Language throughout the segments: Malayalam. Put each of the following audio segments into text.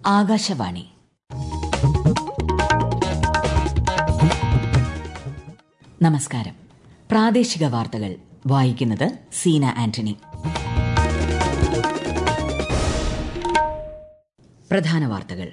ആകാശവാണി നമസ്കാരം പ്രാദേശിക വാർത്തകൾ വായിക്കുന്നത് സീന ആന്റണി പ്രധാന വാർത്തകൾ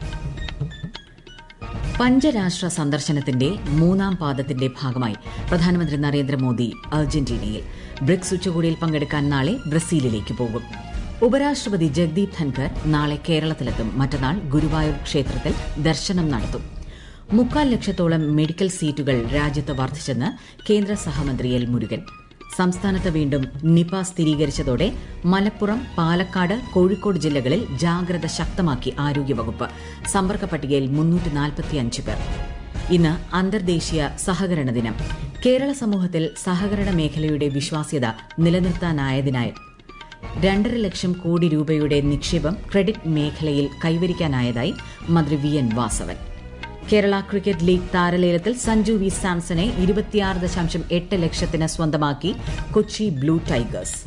പഞ്ചരാഷ്ട്ര സന്ദർശനത്തിന്റെ മൂന്നാം പാദത്തിന്റെ ഭാഗമായി പ്രധാനമന്ത്രി നരേന്ദ്രമോദി അർജന്റീനയിൽ ബ്രിക്സ് ഉച്ചകോടിയിൽ പങ്കെടുക്കാൻ നാളെ ബ്രസീലിലേക്ക് പോകും ഉപരാഷ്ട്രപതി ജഗ്ദീപ് ധൻഖർ നാളെ കേരളത്തിലെത്തും മറ്റന്നാൾ ഗുരുവായൂർ ക്ഷേത്രത്തിൽ ദർശനം നടത്തും മുക്കാൽ ലക്ഷത്തോളം മെഡിക്കൽ സീറ്റുകൾ രാജ്യത്ത് വർദ്ധിച്ചെന്ന് കേന്ദ്ര സഹമന്ത്രി എൽ മുരുകൻ സംസ്ഥാനത്ത് വീണ്ടും നിപ സ്ഥിരീകരിച്ചതോടെ മലപ്പുറം പാലക്കാട് കോഴിക്കോട് ജില്ലകളിൽ ജാഗ്രത ശക്തമാക്കി ആരോഗ്യവകുപ്പ് സമ്പർക്ക പട്ടികയിൽ മുന്നൂറ്റി പേർ ഇന്ന് അന്തർദേശീയ സഹകരണ ദിനം കേരള സമൂഹത്തിൽ സഹകരണ മേഖലയുടെ വിശ്വാസ്യത നിലനിർത്താനായതിനായി രണ്ടര ലക്ഷം കോടി രൂപയുടെ നിക്ഷേപം ക്രെഡിറ്റ് മേഖലയിൽ കൈവരിക്കാനായതായി മന്ത്രി V N Vasavan Kerala cricket league താരലേലത്തിൽ സഞ്ജു വി സാംസണെ ഇരുപത്തിയാറ് ദശാംശം എട്ട് ലക്ഷത്തിന് സ്വന്തമാക്കി കൊച്ചി ബ്ലൂ ടൈഗേഴ്സ്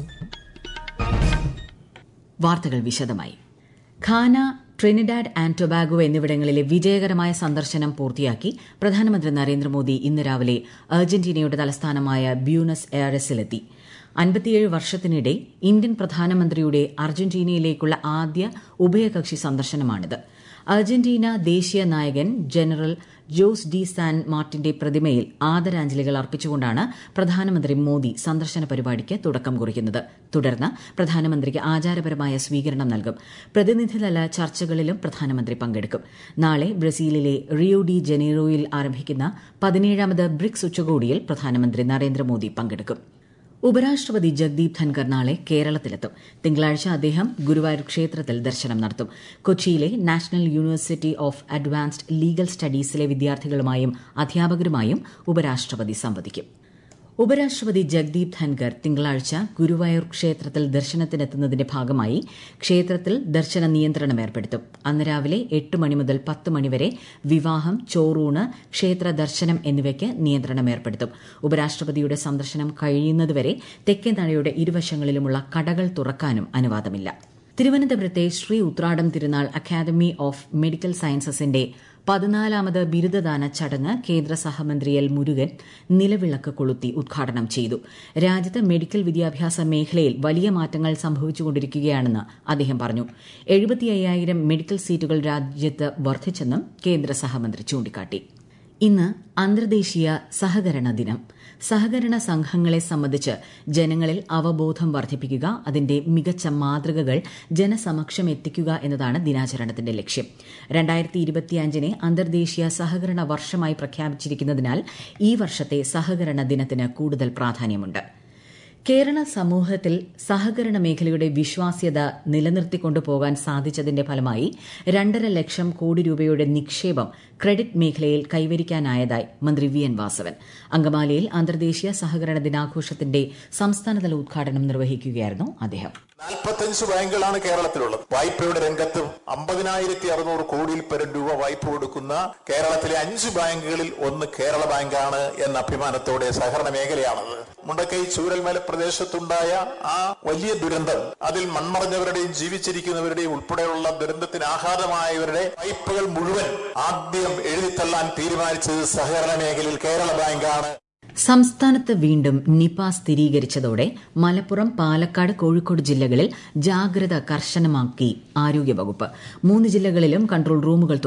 വാർത്തകൾ വിശദമായി ഖാന ട്രിനിഡാഡ് ആൻഡ് ടൊബാഗോ എന്നിവിടങ്ങളിലെ വിജയകരമായ സന്ദർശനം പൂർത്തിയാക്കി പ്രധാനമന്ത്രി നരേന്ദ്രമോദി ഇന്ന് രാവിലെ അർജന്റീനയുടെ തലസ്ഥാനമായ ബ്യൂണസ് എയറസിലെത്തി അൻപത്തിയേഴ് വർഷത്തിനിടെ ഇന്ത്യൻ പ്രധാനമന്ത്രിയുടെ അർജന്റീനയിലേക്കുള്ള ആദ്യ ഉഭയകക്ഷി സന്ദർശനമാണിത് അർജന്റീന ദേശീയ നായകൻ ജനറൽ ജോസ് ഡി സാൻ മാർട്ടിന്റെ പ്രതിമയിൽ ആദരാഞ്ജലികൾ അർപ്പിച്ചുകൊണ്ടാണ് പ്രധാനമന്ത്രി മോദി സന്ദർശന പരിപാടിക്ക് തുടക്കം കുറിക്കുന്നത് തുടർന്ന് പ്രധാനമന്ത്രിക്ക് ആചാരപരമായ സ്വീകരണം നൽകും പ്രതിനിധിതല ചർച്ചകളിലും പ്രധാനമന്ത്രി പങ്കെടുക്കും നാളെ ബ്രസീലിലെ റിയോ ഡി ജനീറോയിൽ ആരംഭിക്കുന്ന പതിനേഴാമത് ബ്രിക്സ് ഉച്ചകോടിയിൽ പ്രധാനമന്ത്രി നരേന്ദ്രമോദി പങ്കെടുക്കും ഉപരാഷ്ട്രപതി ജഗ്ദീപ് ധൻഖർ നാളെ കേരളത്തിലെത്തും തിങ്കളാഴ്ച അദ്ദേഹം ഗുരുവായൂർ ക്ഷേത്രത്തിൽ ദർശനം നടത്തും കൊച്ചിയിലെ national university of advanced legal സ്റ്റഡീസിലെ വിദ്യാർത്ഥികളുമായും അധ്യാപകരുമായും ഉപരാഷ്ട്രപതി സംവദിക്കും ഉപരാഷ്ട്രപതി ജഗ്ദീപ് ധൻഖർ തിങ്കളാഴ്ച ഗുരുവായൂർ ക്ഷേത്രത്തിൽ ദർശനത്തിനെത്തുന്നതിന്റെ ഭാഗമായി ക്ഷേത്രത്തിൽ ദർശന നിയന്ത്രണം ഏർപ്പെടുത്തും അന്ന് രാവിലെ എട്ട് മണി മുതൽ പത്ത് മണിവരെ വിവാഹം ചോറൂണ് ക്ഷേത്ര ദർശനം എന്നിവയ്ക്ക് നിയന്ത്രണം ഏർപ്പെടുത്തും ഉപരാഷ്ട്രപതിയുടെ സന്ദർശനം കഴിയുന്നതുവരെ തെക്കേ നടയുടെ ഇരുവശങ്ങളിലുമുള്ള കടകൾ തുറക്കാനും അനുവാദമില്ല തിരുവനന്തപുരത്തെ Sree Uthradom Thirunal academy of medical സയൻസസിന്റെ പതിനാലാമത് ബിരുദദാന ചടങ്ങ് കേന്ദ്ര സഹമന്ത്രി എൽ മുരുകൻ നിലവിളക്ക് കൊളുത്തി ഉദ്ഘാടനം ചെയ്തു രാജ്യത്ത് മെഡിക്കൽ വിദ്യാഭ്യാസ മേഖലയിൽ വലിയ മാറ്റങ്ങൾ സംഭവിച്ചുകൊണ്ടിരിക്കുകയാണെന്ന് അദ്ദേഹം പറഞ്ഞു എഴുപത്തി അയ്യായിരം മെഡിക്കൽ സീറ്റുകൾ രാജ്യത്ത് വർദ്ധിച്ചെന്നും കേന്ദ്ര സഹമന്ത്രി ചൂണ്ടിക്കാട്ടി ഇന്ന് അന്തർദേശീയ സഹകരണ ദിനം സഹകരണ സംഘങ്ങളെ സംബന്ധിച്ച് ജനങ്ങളിൽ അവബോധം വർദ്ധിപ്പിക്കുക അതിന്റെ മികച്ച മാതൃകകൾ ജനസമക്ഷം എത്തിക്കുക എന്നതാണ് ദിനാചരണത്തിന്റെ ലക്ഷ്യം രണ്ടായിരത്തി ഇരുപത്തിയഞ്ചിനെ അന്തർദേശീയ സഹകരണ വർഷമായി പ്രഖ്യാപിച്ചിരിക്കുന്നതിനാൽ ഈ വർഷത്തെ സഹകരണ ദിനത്തിന് കൂടുതൽ പ്രാധാന്യമുണ്ട് കേരള സമൂഹത്തിൽ സഹകരണ മേഖലയുടെ വിശ്വാസ്യത നിലനിർത്തിക്കൊണ്ടു പോകാൻ സാധിച്ചതിന്റെ ഫലമായി രണ്ടര ലക്ഷം കോടി രൂപയുടെ നിക്ഷേപം ക്രെഡിറ്റ് മേഖലയിൽ കൈവരിക്കാനായതായി മന്ത്രി വി എൻ വാസവൻ അങ്കമാലിയിൽ അന്തർദേശീയ സഹകരണ ദിനാഘോഷത്തിന്റെ സംസ്ഥാനതല ഉദ്ഘാടനം നിർവഹിക്കുകയായിരുന്നു അദ്ദേഹം നാൽപ്പത്തഞ്ച് ബാങ്കുകളാണ് കേരളത്തിലുള്ളത് വായ്പയുടെ രംഗത്ത് അമ്പതിനായിരത്തി അറുന്നൂറ് കോടിയിൽ പരം രൂപ വായ്പ കൊടുക്കുന്ന കേരളത്തിലെ അഞ്ച് ബാങ്കുകളിൽ ഒന്ന് കേരള ബാങ്കാണ് എന്ന അഭിമാനത്തോടെ സഹകരണ മേഖലയാണത് മുണ്ടക്കൈ ചൂരൽമല പ്രദേശത്തുണ്ടായ ആ വലിയ ദുരന്തം അതിൽ മൺമറഞ്ഞവരുടെയും ജീവിച്ചിരിക്കുന്നവരുടെയും ഉൾപ്പെടെയുള്ള ദുരന്തത്തിന് ആഘാതമായവരുടെ വായ്പകൾ മുഴുവൻ ആദ്യം എഴുതിത്തള്ളാൻ തീരുമാനിച്ചത് സഹകരണ മേഖലയിൽ കേരള ബാങ്കാണ് സംസ്ഥാനത്ത് വീണ്ടും നിപ സ്ഥിരീകരിച്ചതോടെ മലപ്പുറം പാലക്കാട് കോഴിക്കോട് ജില്ലകളിൽ ജാഗ്രത കർശനമാക്കി ആരോഗ്യവകുപ്പ് മൂന്ന് ജില്ലകളിലും കൺട്രോൾ റൂമുകൾ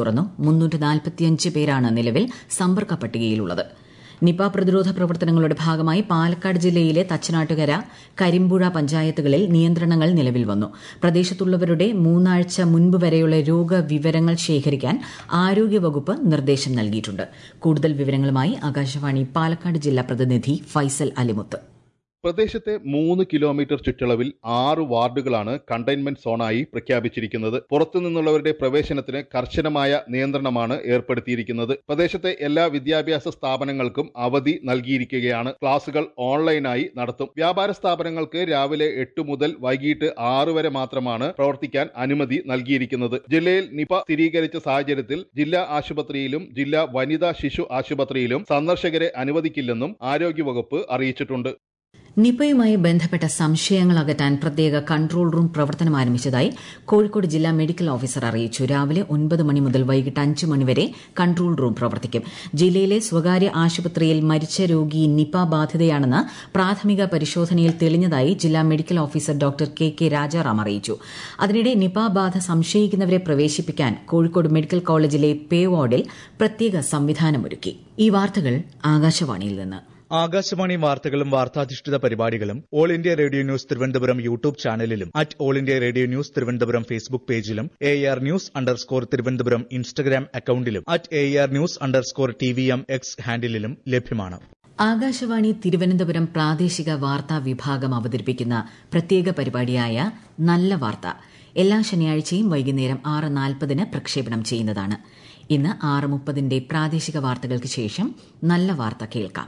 തുറന്നു പേരാണ് നിലവിൽ സമ്പർക്ക പട്ടികയിലുള്ളത് നിപ പ്രതിരോധ പ്രവർത്തനങ്ങളുടെ ഭാഗമായി പാലക്കാട് ജില്ലയിലെ തച്ചനാട്ടുകര കരിമ്പുഴ പഞ്ചായത്തുകളിൽ നിയന്ത്രണങ്ങൾ നിലവിൽ വന്നു പ്രദേശത്തുള്ളവരുടെ മൂന്നാഴ്ച മുൻപ് വരെയുള്ള രോഗവിവരങ്ങൾ ശേഖരിക്കാൻ ആരോഗ്യവകുപ്പ് നിർദ്ദേശം നൽകിയിട്ടുണ്ട് കൂടുതൽ വിവരങ്ങളുമായി ആകാശവാണി പാലക്കാട് ജില്ലാ പ്രതിനിധി ഫൈസൽ അലിമുത്ത് പ്രദേശത്തെ മൂന്ന് കിലോമീറ്റർ ചുറ്റളവിൽ ആറ് വാർഡുകളാണ് കണ്ടെയ്ൻമെന്റ് സോണായി പ്രഖ്യാപിച്ചിരിക്കുന്നത് പുറത്തുനിന്നുള്ളവരുടെ പ്രവേശനത്തിന് കർശനമായ നിയന്ത്രണമാണ് ഏർപ്പെടുത്തിയിരിക്കുന്നത് പ്രദേശത്തെ എല്ലാ വിദ്യാഭ്യാസ സ്ഥാപനങ്ങൾക്കും അവധി നൽകിയിരിക്കുകയാണ് ക്ലാസുകൾ ഓൺലൈനായി നടത്തും വ്യാപാര സ്ഥാപനങ്ങൾക്ക് രാവിലെ എട്ട് മുതൽ വൈകിട്ട് ആറ് വരെ മാത്രമാണ് പ്രവർത്തിക്കാൻ അനുമതി നൽകിയിരിക്കുന്നത് ജില്ലയിൽ നിപ സ്ഥിരീകരിച്ച സാഹചര്യത്തിൽ ജില്ലാ ആശുപത്രിയിലും ജില്ലാ വനിതാ ശിശു ആശുപത്രിയിലും സന്ദർശകരെ അനുവദിക്കില്ലെന്നും ആരോഗ്യവകുപ്പ് അറിയിച്ചിട്ടുണ്ട് നിപയുമായി ബന്ധപ്പെട്ട സംശയങ്ങൾ അകറ്റാൻ പ്രത്യേക കൺട്രോൾ റൂം പ്രവർത്തനം ആരംഭിച്ചതായി കോഴിക്കോട് ജില്ലാ മെഡിക്കൽ ഓഫീസർ അറിയിച്ചു രാവിലെ ഒൻപത് മണി മുതൽ വൈകിട്ട് അഞ്ച് മണിവരെ കൺട്രോൾ റൂം പ്രവർത്തിക്കും ജില്ലയിലെ സ്വകാര്യ ആശുപത്രിയിൽ മരിച്ച രോഗി നിപ ബാധിതയാണെന്ന് പ്രാഥമിക പരിശോധനയിൽ തെളിഞ്ഞതായി ജില്ലാ medical officer doctor K K Rajaram അറിയിച്ചു അതിനിടെ നിപ ബാധ സംശയിക്കുന്നവരെ പ്രവേശിപ്പിക്കാൻ കോഴിക്കോട് മെഡിക്കൽ കോളേജിലെ പേ വാർഡിൽ പ്രത്യേക സംവിധാനമൊരുക്കി ഈ വാർത്തകൾ ആകാശവാണിയിൽ നിന്ന് ആകാശവാണി വാർത്തകളും വാർത്താധിഷ്ഠിത പരിപാടികളും all India radio news Thiruvananthapuram YouTube ചാനലിലും at all India radio news Thiruvananthapuram Facebook പേജിലും A R news underscore Thiruvananthapuram Instagram അക്കൌണ്ടിലും at A R news underscore T V M X ഹാൻഡിലും ലഭ്യമാണ് ആകാശവാണി തിരുവനന്തപുരം പ്രാദേശിക വാർത്താ വിഭാഗം അവതരിപ്പിക്കുന്ന പ്രത്യേക പരിപാടിയായ നല്ല വാർത്ത എല്ലാ ശനിയാഴ്ചയും വൈകുന്നേരം ആറ് നാൽപ്പതിന് പ്രക്ഷേപണം ചെയ്യുന്നതാണ് ഇന്ന് ആറ് മുപ്പതിന്റെ പ്രാദേശിക വാർത്തകൾക്ക് ശേഷം നല്ല വാർത്ത കേൾക്കാം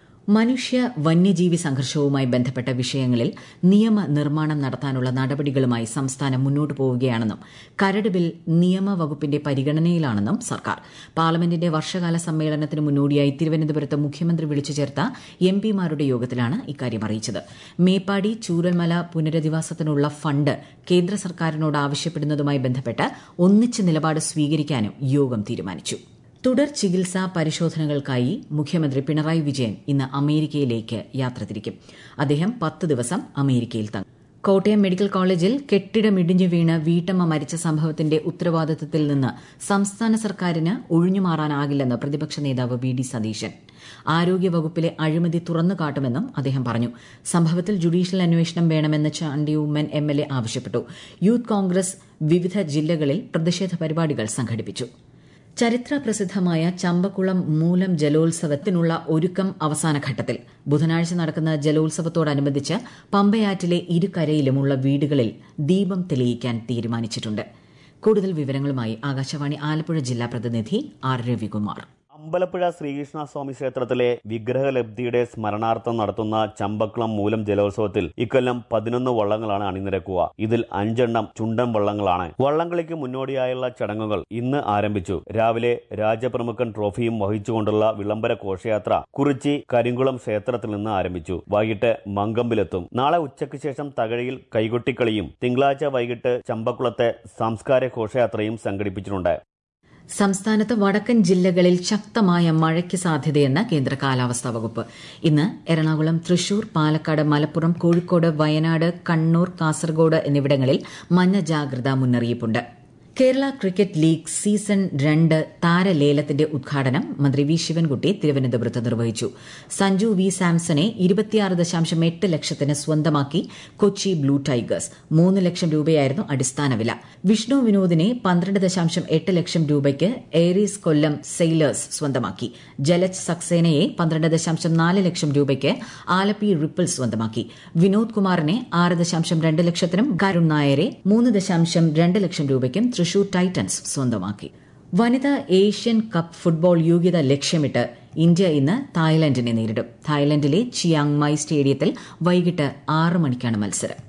മനുഷ്യ വന്യജീവി സംഘർഷവുമായി ബന്ധപ്പെട്ട വിഷയങ്ങളിൽ നിയമ നിർമ്മാണം നടത്താനുള്ള നടപടികളുമായി സംസ്ഥാനം മുന്നോട്ട് പോവുകയാണെന്നും കരട് ബിൽ നിയമവകുപ്പിന്റെ പരിഗണനയിലാണെന്നും സർക്കാർ പാർലമെന്റിന്റെ വർഷകാല സമ്മേളനത്തിന് മുന്നോടിയായി തിരുവനന്തപുരത്ത് മുഖ്യമന്ത്രി വിളിച്ചു ചേർത്ത എം പിമാരുടെ യോഗത്തിലാണ് ഇക്കാര്യം അറിയിച്ചത് മേപ്പാടി ചൂരൽമല പുനരധിവാസത്തിനുള്ള ഫണ്ട് കേന്ദ്ര സർക്കാരിനോട് ആവശ്യപ്പെടുന്നതുമായി ബന്ധപ്പെട്ട് ഒന്നിച്ച് നിലപാട് സ്വീകരിക്കാനും യോഗം തീരുമാനിച്ചു തുടർ ചികിത്സാ പരിശോധനകൾക്കായി മുഖ്യമന്ത്രി പിണറായി വിജയൻ ഇന്ന് അമേരിക്കയിലേക്ക് യാത്ര തിരിക്കും അദ്ദേഹം പത്ത് ദിവസം അമേരിക്കയിൽ തങ്ങും കോട്ടയം മെഡിക്കൽ കോളേജിൽ കെട്ടിടമിടിഞ്ഞു വീണ് വീട്ടമ്മ മരിച്ച സംഭവത്തിന്റെ ഉത്തരവാദിത്തത്തിൽ നിന്ന് സംസ്ഥാന സർക്കാരിന് ഒഴിഞ്ഞുമാറാനാകില്ലെന്ന് പ്രതിപക്ഷ നേതാവ് വി ഡി സതീശൻ ആരോഗ്യവകുപ്പിലെ അഴിമതി തുറന്നു കാട്ടുമെന്നും അദ്ദേഹം പറഞ്ഞു സംഭവത്തിൽ ജുഡീഷ്യൽ അന്വേഷണം വേണമെന്ന് Chandy Oommen M L A ആവശ്യപ്പെട്ടു യൂത്ത് കോൺഗ്രസ് വിവിധ ജില്ലകളിൽ പ്രതിഷേധ പരിപാടികൾ സംഘടിപ്പിച്ചു ചരിത്ര പ്രസിദ്ധമായ ചമ്പക്കുളം മൂലം ജലോത്സവത്തിനുള്ള ഒരുക്കം അവസാന ഘട്ടത്തിൽ ബുധനാഴ്ച നടക്കുന്ന ജലോത്സവത്തോടനുബന്ധിച്ച് പമ്പയാറ്റിലെ ഇരുകരയിലുമുള്ള വീടുകളിൽ ദീപം തെളിയിക്കാൻ തീരുമാനിച്ചിട്ടുണ്ട് കൂടുതൽ വിവരങ്ങളുമായി ആകാശവാണി ആലപ്പുഴ ജില്ലാ പ്രതിനിധി ആർ രവികുമാർ അമ്പലപ്പുഴ ശ്രീകൃഷ്ണ സ്വാമി ക്ഷേത്രത്തിലെ വിഗ്രഹലബ്ധിയുടെ സ്മരണാർത്ഥം നടത്തുന്ന ചമ്പക്കുളം മൂലം ജലോത്സവത്തിൽ ഇക്കൊല്ലം പതിനൊന്ന് വള്ളങ്ങളാണ് അണിനിരക്കുക ഇതിൽ അഞ്ചെണ്ണം ചുണ്ടൻ വള്ളങ്ങളാണ് വള്ളംകളിക്ക് മുന്നോടിയായുള്ള ചടങ്ങുകൾ ഇന്ന് ആരംഭിച്ചു രാവിലെ രാജപ്രമുഖൻ ട്രോഫിയും വഹിച്ചുകൊണ്ടുള്ള വിളംബര ഘോഷയാത്ര കുറിച്ചി കരിങ്കുളം ക്ഷേത്രത്തിൽ നിന്ന് ആരംഭിച്ചു വൈകിട്ട് മങ്കമ്പിലെത്തും നാളെ ഉച്ചയ്ക്ക് ശേഷം തകഴിയിൽ കൈകൊട്ടിക്കളിയും തിങ്കളാഴ്ച വൈകിട്ട് ചമ്പക്കുളത്തെ സാംസ്കാരിക ഘോഷയാത്രയും സംഘടിപ്പിച്ചിട്ടുണ്ട് സംസ്ഥാനത്ത് വടക്കൻ ജില്ലകളിൽ ശക്തമായ മഴയ്ക്ക് സാധ്യതയെന്ന് കേന്ദ്ര കാലാവസ്ഥാ വകുപ്പ് ഇന്ന് എറണാകുളം തൃശൂർ പാലക്കാട് മലപ്പുറം കോഴിക്കോട് വയനാട് കണ്ണൂർ കാസർഗോഡ് എന്നിവിടങ്ങളിൽ മഞ്ഞ ജാഗ്രതാ മുന്നറിയിപ്പുണ്ട് കേരള ക്രിക്കറ്റ് ലീഗ് സീസൺ രണ്ട് താരലേലത്തിന്റെ ഉദ്ഘാടനം മന്ത്രി വി ശിവൻകുട്ടി തിരുവനന്തപുരത്ത് നിർവഹിച്ചു സഞ്ജു വി സാംസണെ ഇരുപത്തിയാറ് ദശാംശം എട്ട് ലക്ഷത്തിന് സ്വന്തമാക്കി കൊച്ചി ബ്ലൂ ടൈഗേഴ്സ് മൂന്ന് ലക്ഷം രൂപയായിരുന്നു അടിസ്ഥാന വില വിഷ്ണു വിനോദിനെ പന്ത്രണ്ട് ദശാംശം എട്ട് ലക്ഷം രൂപയ്ക്ക് എയറീസ് കൊല്ലം സെയിലേഴ്സ് സ്വന്തമാക്കി ജലജ് സക്സേനയെ പന്ത്രണ്ട് ദശാംശം നാല് ലക്ഷം രൂപയ്ക്ക് ആലപ്പി റിപ്പിൾ സ്വന്തമാക്കി വിനോദ് കുമാറിനെ ആറ് ദശാംശം രണ്ട് ലക്ഷത്തിനും കരുൺ നായരെ മൂന്ന് ദശാംശം രണ്ട് ലക്ഷം രൂപയ്ക്കും തൃശൂർ ടൈറ്റൻസ് സ്വന്തമാക്കി വനിതാ ഏഷ്യൻ കപ്പ് ഫുട്ബോൾ യോഗ്യത ലക്ഷ്യമിട്ട് ഇന്ത്യ ഇന്ന് തായ്ലൻഡിനെ നേരിടും തായ്ലൻഡിലെ ചിയാങ് മൈ സ്റ്റേഡിയത്തിൽ വൈകിട്ട് ആറ് മണിക്കാണ് മത്സരം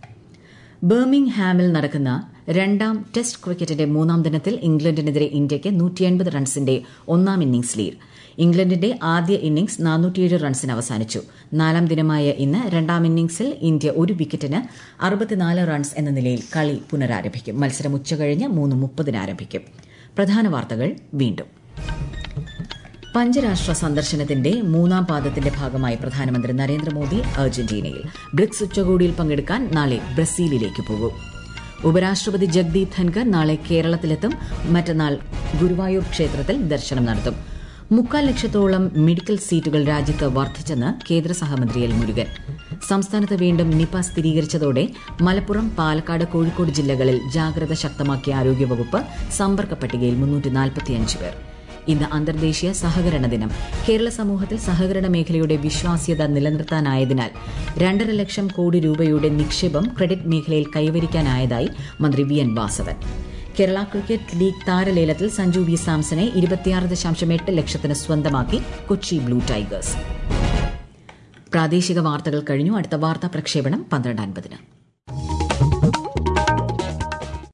ബർമിംഗ് ഹാമിൽ നടക്കുന്ന രണ്ടാം ടെസ്റ്റ് ക്രിക്കറ്റിന്റെ മൂന്നാം ദിനത്തിൽ ഇംഗ്ലണ്ടിനെതിരെ ഇന്ത്യയ്ക്ക് നൂറ്റിയൻപത് റൺസിന്റെ ഒന്നാം ഇന്നിംഗ്സ് ലീഡ് ഇംഗ്ലണ്ടിന്റെ ആദ്യ ഇന്നിംഗ്സ് നാനൂറ്റിയേഴ് റൺസിന് അവസാനിച്ചു നാലാം ദിനമായ ഇന്ന് രണ്ടാം ഇന്നിംഗ്സിൽ ഇന്ത്യ ഒരു വിക്കറ്റിന് അറുപത്തിനാല് റൺസ് എന്ന നിലയിൽ കളി പുനരാരംഭിക്കും മത്സരം ഉച്ചകഴിഞ്ഞ് മൂന്ന് മുപ്പതിന് ആരംഭിക്കും പ്രധാന വാർത്തകൾ വീണ്ടും പഞ്ചരാഷ്ട്ര സന്ദർശനത്തിന്റെ മൂന്നാം പാദത്തിന്റെ ഭാഗമായി പ്രധാനമന്ത്രി നരേന്ദ്രമോദി അർജന്റീനയിൽ ബ്രിക്സ് ഉച്ചകോടിയിൽ പങ്കെടുക്കാൻ നാളെ ബ്രസീലിലേക്ക് പോകും ഉപരാഷ്ട്രപതി ജഗ്ദീപ് ധൻകർ നാളെ കേരളത്തിലെത്തും മറ്റന്നാൾ ഗുരുവായൂർ ക്ഷേത്രത്തിൽ ദർശനം നടത്തും മുക്കാൽ ലക്ഷത്തോളം മെഡിക്കൽ സീറ്റുകൾ രാജ്യത്ത് വർദ്ധിച്ചെന്ന് കേന്ദ്ര സഹമന്ത്രി എൽ മുരുകൻ സംസ്ഥാനത്ത് വീണ്ടും നിപ സ്ഥിരീകരിച്ചതോടെ മലപ്പുറം പാലക്കാട് കോഴിക്കോട് ജില്ലകളിൽ ജാഗ്രത ശക്തമാക്കിയ ആരോഗ്യവകുപ്പ് സമ്പർക്ക പട്ടികയിൽ മുന്നൂറ്റി പേർ ഇന്ന് അന്തർദേശീയ സഹകരണ ദിനം കേരള സമൂഹത്തിൽ സഹകരണ മേഖലയുടെ വിശ്വാസ്യത നിലനിർത്താനായതിനാൽ രണ്ടര ലക്ഷം കോടി രൂപയുടെ നിക്ഷേപം ക്രെഡിറ്റ് മേഖലയിൽ കൈവരിക്കാനായതായി മന്ത്രി V N Vasavan Kerala cricket league താരലേലത്തിൽ സഞ്ജു വി സാംസനെ ഇരുപത്തിയാറ് ദശാംശം എട്ട് ലക്ഷത്തിന് സ്വന്തമാക്കി കൊച്ചി ബ്ലൂ ടൈഗേഴ്സ് പ്രാദേശിക വാർത്തകൾ കഴിഞ്ഞു അടുത്ത വാർത്താ പ്രക്ഷേപണം പന്ത്രണ്ട് അൻപതിന്